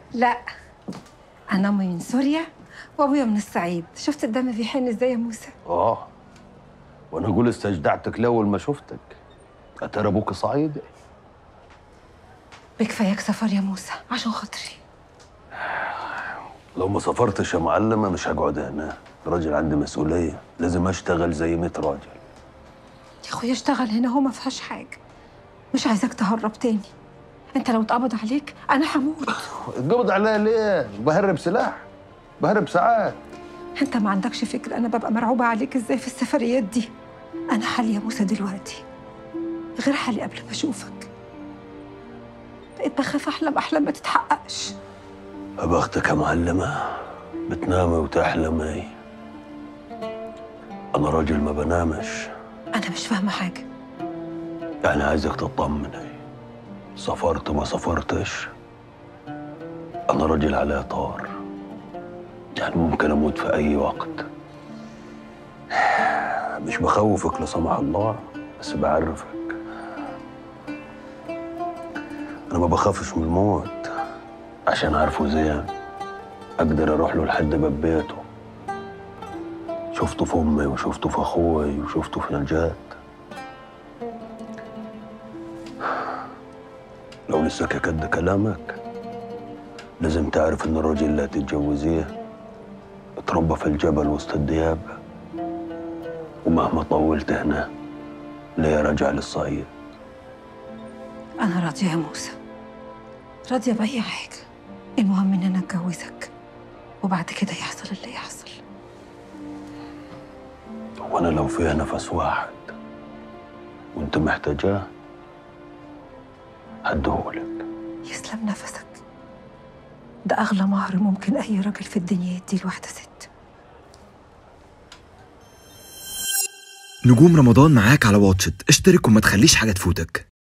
لا انا امي من سوريا وابويا من الصعيد شفت الدم بيحن ازاي يا موسى اه وانا اقول استجدعتك لاول ما شفتك اترى ابوك صعيدي بكفاياك سفر يا موسى عشان خاطري لو ما سافرتش يا معلمه مش هقعد هنا راجل عندي مسؤوليه لازم اشتغل زي 100 راجل يا اخويا اشتغل هنا هو ما فيهاش حاجه مش عايزاك تهرب تاني انت لو اتقبض عليك انا هموت اتقبض عليا ليه بهرب سلاح بهرب ساعات انت ما عندكش فكره انا ببقى مرعوبه عليك ازاي في السفريات دي انا حالي يا موسى دلوقتي غير حالي قبل ما اشوفك بقيت بخاف احلم احلام ما تتحققش يا بختك يا معلمه بتنامي وتحلمي انا راجل ما بنامش انا مش فاهمه حاجه يعني عايزك تطمني سافرت ما سافرتش انا راجل على طار يعني ممكن اموت في اي وقت مش بخوفك لا سمح الله بس بعرفك انا ما بخافش من الموت عشان عارفه زين اقدر اروح له لحد باب بيته شفته في امي وشفته في اخوي وشفته في نجاه لو لسه قد كلامك لازم تعرف ان الراجل اللي هتتجوزيه اتربى في الجبل وسط الدياب ومهما طولت هنا ليه راجع للصعيد انا راضيه يا موسى راضيه باي حاجه المهم ان انا اتجوزك وبعد كده يحصل اللي يحصل وانا لو فيها نفس واحد وانت محتاجاه هديهولك يسلم نفسك ده اغلى مهر ممكن اي راجل في الدنيا يديه لواحده ست نجوم رمضان معاك على واتشت اشترك وما تخليش حاجة تفوتك